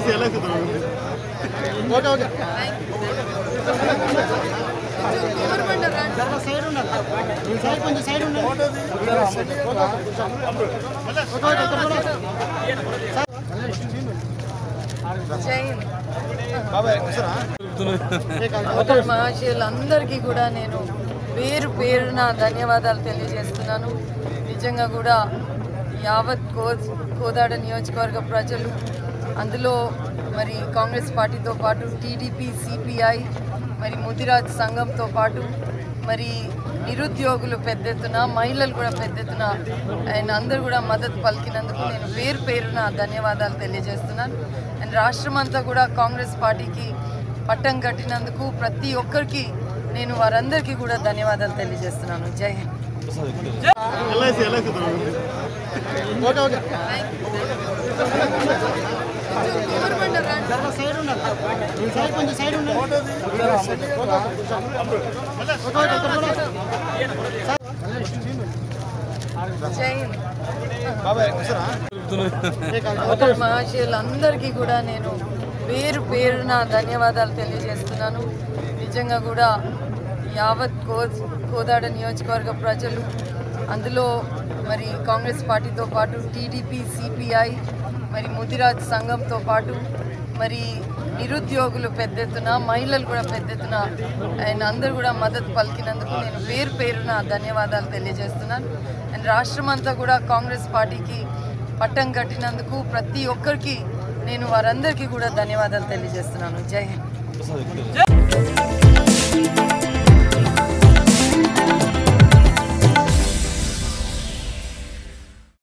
Okay okay side ఉండాలి ఈ side కొంచెం సైడ్ ఉండాలి ఓకే ఓకే ఇక్కడ కూడా. జై హింద్ ఏ కాదు. ఓటర్ మహాశయులందరికీ కూడా నేను పేరు పేరున ధన్యవాదాలు తెలియజేస్తున్నాను నిజంగా కూడా యావత్ కో కోదాడ నియోజకవర్గ ప్రజలు అందులో మరి కాంగ్రెస్ పార్టీతో పాటు టీడీపీ సిపిఐ మరి ముదిరాజ్ సంఘంతో పాటు మరి నిరుద్యోగులు పెద్ద ఎత్తున మహిళలు కూడా పెద్ద ఎత్తున ఆయన అందరూ కూడా మద్దతు పలికినందుకు నేను పేరు పేరున ధన్యవాదాలు తెలియజేస్తున్నాను అండ్ రాష్ట్రం అంతా కూడా కాంగ్రెస్ పార్టీకి పట్టం కట్టినందుకు ప్రతి ఒక్కరికి నేను వారందరికీ కూడా ధన్యవాదాలు తెలియజేస్తున్నాను జై హింద్ ఓకే ఓకే ఇక్కడ సైడ్ ఉండాలి ఈ సైడ్ కొంచెం సైడ్ ఉండాలి ఓకే ఓకే ఇక్కడ కూడా. జై హింద్ ఏ కాదు. ఓటర్ మహాశయులందరికీ కూడా నేను పేరు పేరున ధన్యవాదాలు తెలియజేస్తున్నాను నిజంగా కూడా యావత్ కో కోదాడ నియోజకవర్గ ప్రజలు అందులో మరి కాంగ్రెస్ పార్టీతో పాటు టీడీపీ సిపిఐ మరి ముదిరాజ్ సంఘంతో పాటు మరి నిరుద్యోగులు పెద్ద ఎత్తున మహిళలు కూడా పెద్ద ఎత్తున ఆయన అందరూ కూడా మద్దతు పలికినందుకు నేను పేరు పేరున ధన్యవాదాలు తెలియజేస్తున్నాను అండ్ రాష్ట్రం అంతా కూడా కాంగ్రెస్ పార్టీకి పట్టం కట్టినందుకు ప్రతి ఒక్కరికి నేను వారందరికీ కూడా ధన్యవాదాలు తెలియజేస్తున్నాను జై హింద్